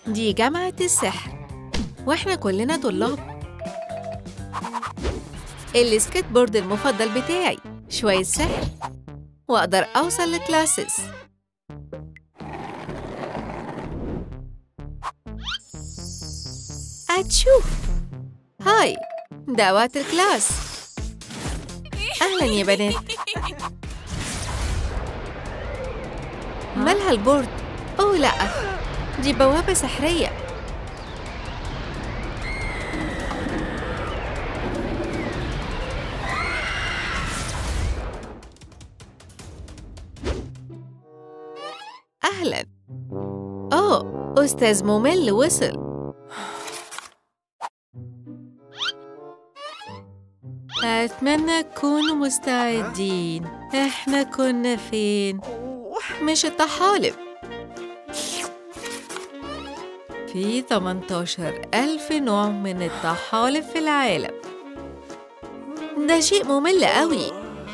دي جامعة السحر واحنا كلنا طلاب السكيت بورد المفضل بتاعي شوية سحر وأقدر أوصل لكلاسز أتشوف هاي ده وقت الكلاس أهلا يا بنات مالها البورد؟ أوه لأ دي بوابة سحرية أهلا أوه أستاذ ممل وصل أتمنى تكونوا مستعدين إحنا كنا فين؟ مش الطحالب في 18 ألف نوع من الطحالب في العالم ده شيء ممل قوي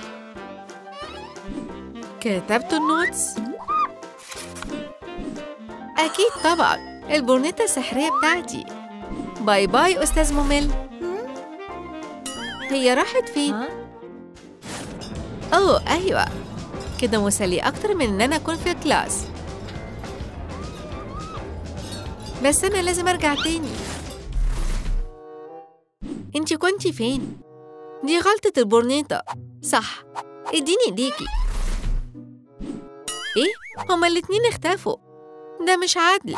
كتبت النوتس أكيد طبعا البورنيتا السحرية بتاعتي باي باي أستاذ ممل هي راحت فين؟ أوه أيوة كده مسلي أكتر من إن أنا أكون في الكلاس بس أنا لازم أرجع تاني انتي كنتي فين؟ دي غلطة البورنيطة صح اديني ايديكي ايه؟ هما الاتنين اختفوا ده مش عدل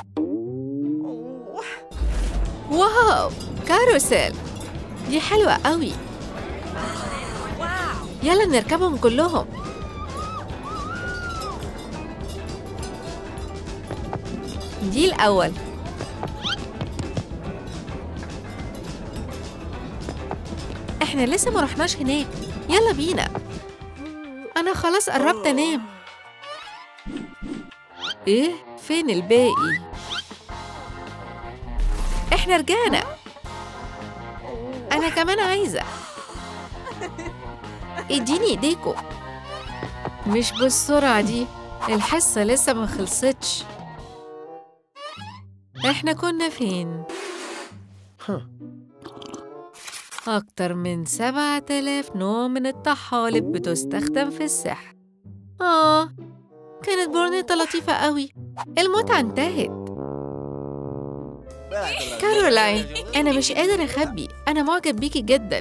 واو كاروسيل دي حلوة قوي يلا نركبهم كلهم دي الأول احنا لسه ما رحناش هناك يلا بينا انا خلاص قربت انام ايه فين الباقي احنا رجعنا انا كمان عايزه اديني ايديكوا مش بالسرعه دي الحصه لسه ما خلصتش احنا كنا فين أكتر من سبعة آلاف نوع من الطحالب بتستخدم في السحر آه كانت بورنيطة لطيفة قوي المتعة انتهت كارولاين أنا مش قادر أخبي أنا معجب بيكي جدا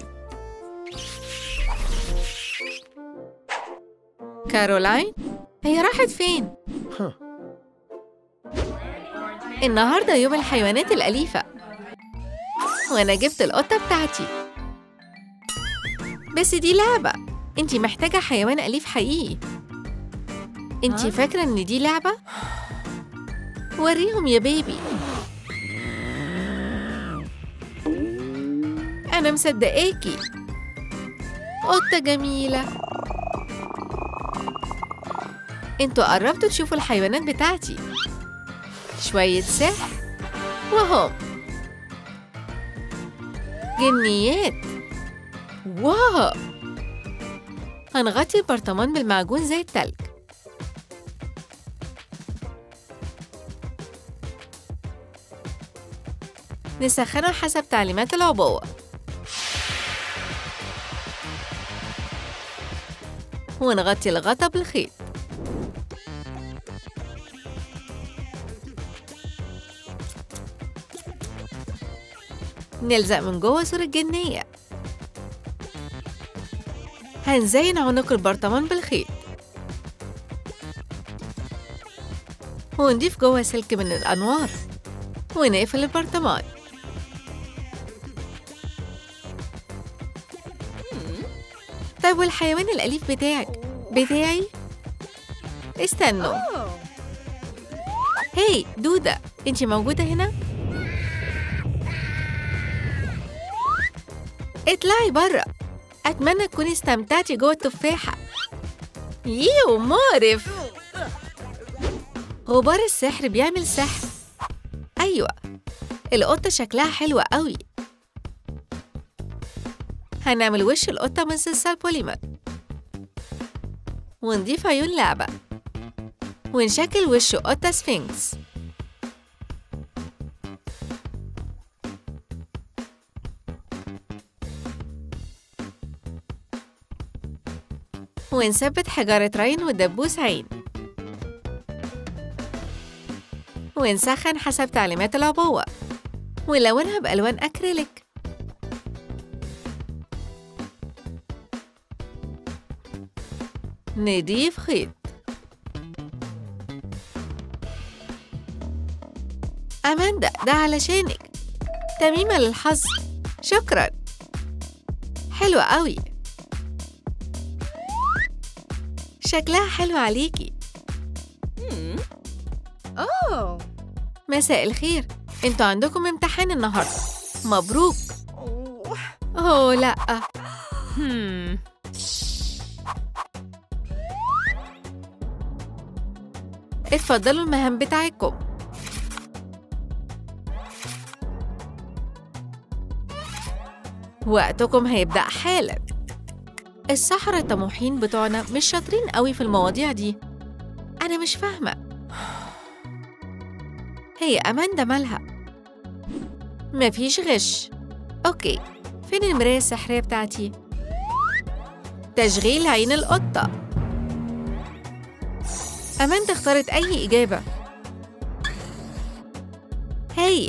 كارولاين هي راحت فين؟ النهاردة يوم الحيوانات الأليفة وأنا جبت القطة بتاعتي بس دي لعبة انتي محتاجة حيوان أليف حقيقي انتي فاكرة ان دي لعبة؟ وريهم يا بيبي أنا مصدقاكي قطة جميلة انتوا قربتوا تشوفوا الحيوانات بتاعتي شوية سحر وهم جنيات واو هنغطي البرطمان بالمعجون زي التلج نسخنه حسب تعليمات العبوة ونغطي الغطا بالخيط نلزق من جوه صورة جنية هنزين عنق البرطمان بالخيط ونضيف جوه سلك من الأنوار ونقفل البرطمان طيب والحيوان الأليف بتاعك بتاعي استنوا هاي دودة انتي موجودة هنا؟ اطلعي برا أتمنى تكوني استمتعتي جوه التفاحة يو مقرف غبار السحر بيعمل سحر أيوة القطة شكلها حلوة قوي هنعمل وش القطة من صلصال بوليمر ونضيف عيون لعبة ونشكل وش قطة سفنكس ونثبت حجارة رين ودبوس عين ونسخن حسب تعليمات العبوة ونلونها بألوان أكريليك نضيف خيط أماندا ده علشانك تميمة للحظ شكرا حلوة قوي شكلها حلو عليكي Oh. مساء الخير انتوا عندكم امتحان النهاردة مبروك Oh. اوه لا Hmm. اتفضلوا المهام بتاعتكم وقتكم هيبدأ حالا السحرة الطموحين بتوعنا مش شاطرين قوي في المواضيع دي أنا مش فاهمة هي أماندا مالها مفيش غش أوكي فين المراية السحرية بتاعتي؟ تشغيل عين القطة أماندا اختارت أي إجابة هاي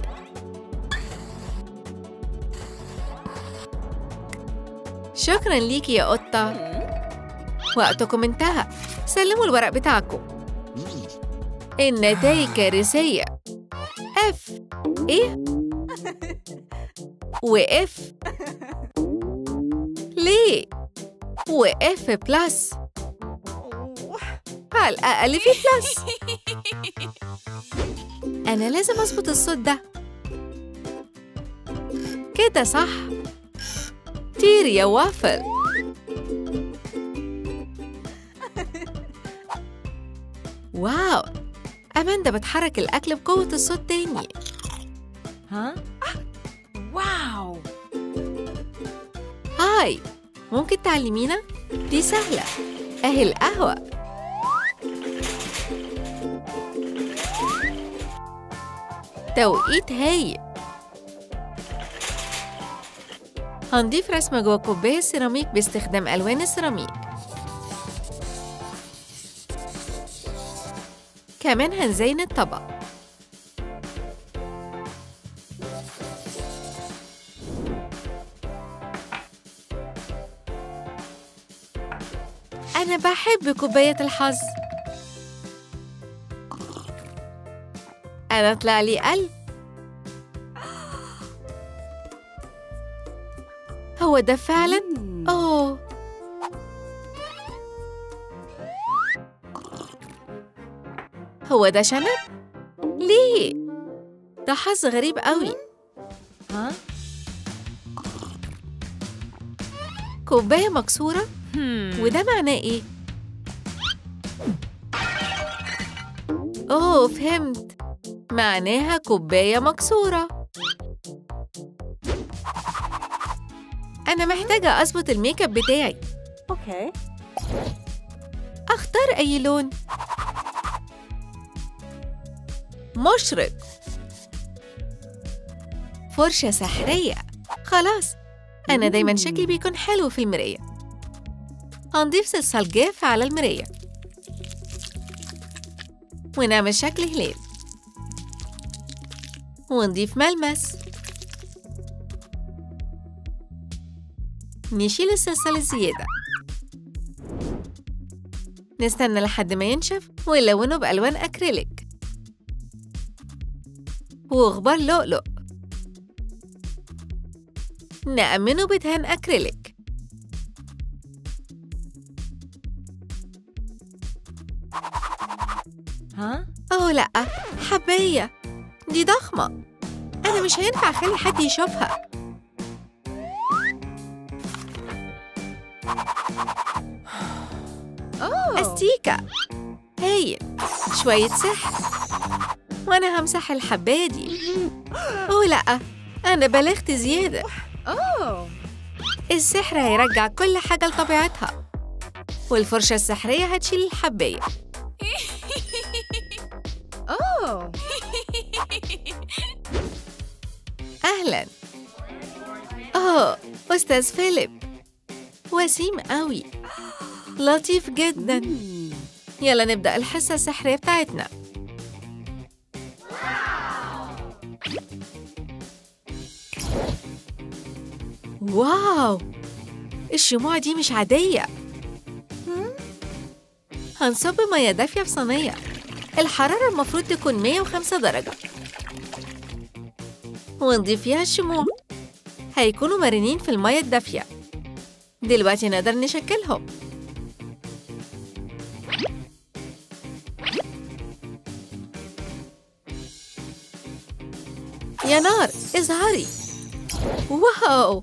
شكرا ليكي يا قطة وقتكم انتهى سلموا الورق بتاعكم النتائج كارثية اف ايه واف ليه واف بلس على الأقل في بلس أنا لازم أظبط الصوت ده كده صح طير يا وافل واو أماندا بتحرك الأكل بقوة الصوت تاني Huh? Wow. هاي ممكن تعلمينا؟ دي سهلة أهي القهوة توقيت هاي هنضيف رسمة جوه كوباية سيراميك باستخدام ألوان السيراميك كمان هنزين الطبق أنا بحب كوباية الحظ أنا طلع لي قلب هو ده فعلا؟ Hmm. أوه هو ده شنب؟ ليه؟ ده حظ غريب قوي Huh? كوباية مكسورة Hmm. وده معناه إيه؟ أوه فهمت معناها كوباية مكسورة أنا محتاجة أظبط الميك اب بتاعي Okay. أختار أي لون مشرق فرشة سحرية خلاص أنا دايما شكلي بيكون حلو في المراية هنضيف صلصال جاف على المراية ونعمل شكل هلال ونضيف ملمس نشيل الصلصال الزيادة نستنى لحد ما ينشف ونلونه بألوان أكريليك وغبار لؤلؤ نأمنه بدهان أكريليك Huh? أوه لأ حباية دي ضخمة أنا مش هينفع أخلي حد يشوفها Oh. أستيكة هايل شوية سحر وأنا همسح الحباية دي أوه لأ أنا بلغت زيادة Oh. السحر هيرجع كل حاجة لطبيعتها والفرشة السحرية هتشيل الحباية Oh. أهلا أوه أستاذ فيليب وسيم قوي لطيف جدا يلا نبدأ الحصة السحرية بتاعتنا واو الشموع دي مش عادية هنصب مية دافية في صينية الحرارة المفروض تكون 105 درجة ونضيف فيها الشموع هيكونوا مرنين في المية الدافية دلوقتي نقدر نشكلهم يا نار اظهري واو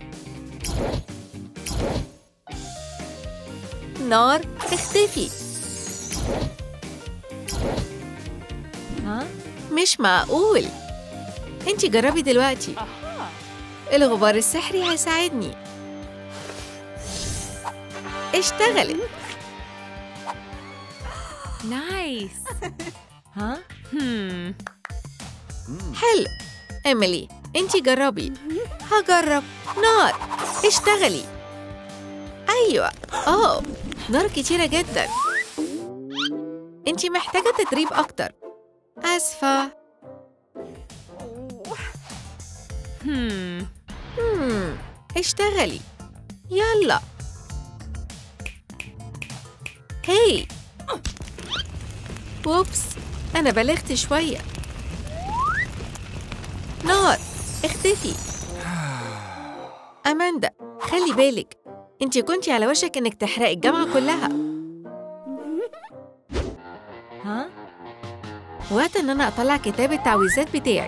نار اختفي ها؟ مش معقول انتي جربي دلوقتي الغبار السحري هيساعدني اشتغلت نايس ها؟ Hmm. حلو إيميلي انتي جربي هجرب نار اشتغلي أيوة أوه نار كتيرة جدا انتي محتاجة تدريب أكتر آسفة Hmm. مم. اشتغلي يلا هاي ووبس أنا بلغت شوية نار اختفي أماندا خلي بالك انتي كنتي على وشك انك تحرقي الجامعة كلها ها؟ وقت ان انا اطلع كتاب التعويذات بتاعي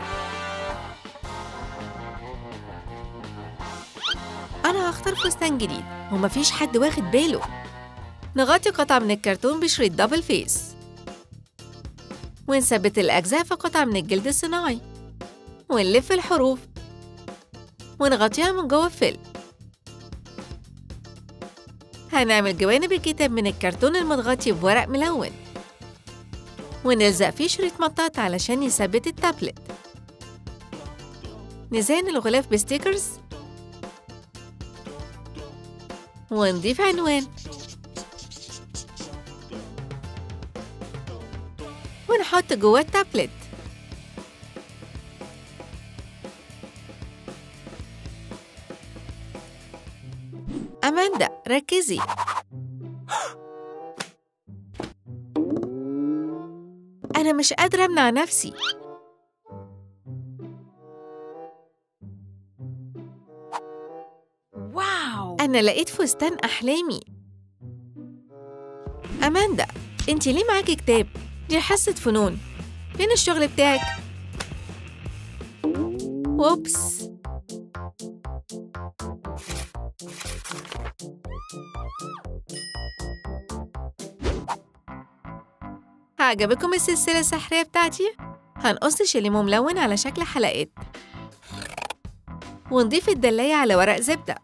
انا هختار فستان جديد ومفيش حد واخد باله نغطي قطعة من الكرتون بشريط دبل فيس ونثبت الأجزاء في قطعة من الجلد الصناعي ونلف الحروف ونغطيها من جوه بفيلم هنعمل جوانب الكتاب من الكرتون المتغطي بورق ملون ونلزق فيه شريط مطاط علشان يثبت التابلت نزين الغلاف بستيكرز ونضيف عنوان ونحط جوه التابلت أماندا ركزي أنا مش قادرة أمنع نفسي واو أنا لقيت فستان أحلامي أماندا أنتي ليه معاكي كتاب؟ دي حصة فنون فين الشغل بتاعك؟ ووبس عجبكم السلسلة السحرية بتاعتي؟ هنقص شليمو ملون على شكل حلقات ونضيف الدلاية على ورق زبدة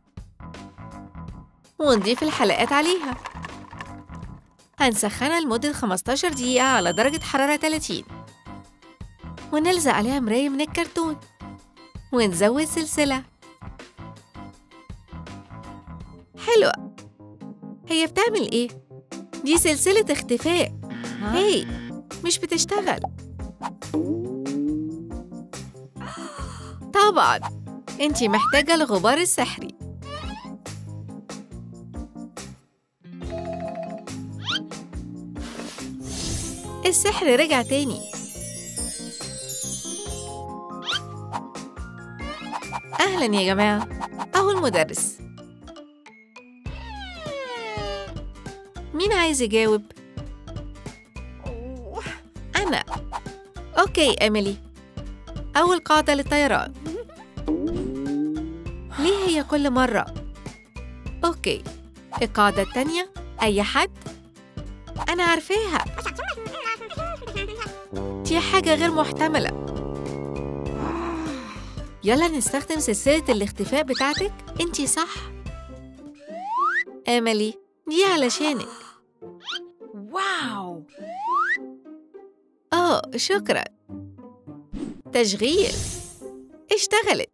ونضيف الحلقات عليها هنسخنها لمدة 15 دقيقة على درجة حرارة 30 ونلزق عليها مراية من الكرتون ونزود سلسلة حلوة هي بتعمل ايه؟ دي سلسلة اختفاء ها؟ هي مش بتشتغل طبعا انتي محتاجة الغبار السحري السحر رجع تاني أهلا يا جماعة أهو المدرس مين عايز يجاوب؟ أنا أوكي إيميلي أول قاعدة للطيران ليه هي كل مرة؟ أوكي القاعدة التانية أي حد أنا عارفاها دي حاجة غير محتملة يلا نستخدم سلسلة الاختفاء بتاعتك انتي صح إيميلي دي علشانك واو آه شكرا تشغيل اشتغلت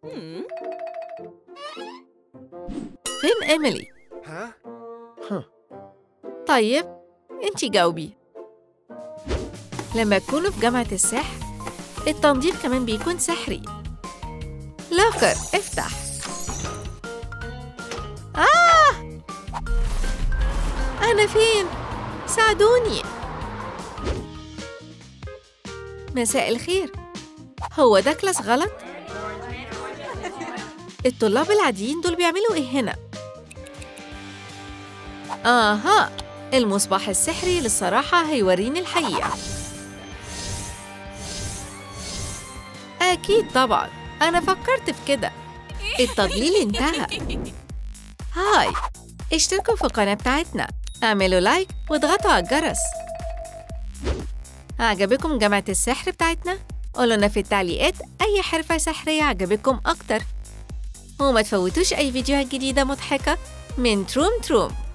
فين إيميلي؟ Huh? Huh. طيب انتي جاوبي لما تكونوا في جامعة السحر التنظيف كمان بيكون سحري لوكر افتح آه أنا فين؟ ساعدوني مساء الخير هو ده كلاس غلط؟ الطلاب العاديين دول بيعملوا ايه هنا؟ آها المصباح السحري للصراحة هيوريني الحقيقة أكيد طبعا أنا فكرت في كده التضليل انتهى هاي اشتركوا في القناة بتاعتنا اعملوا لايك واضغطوا على الجرس عجبكم جامعة السحر بتاعتنا؟ قولوا لنا في التعليقات أي حرفة سحرية عجبتكم أكتر وما تفوتوش أي فيديوهات جديدة مضحكة من تروم تروم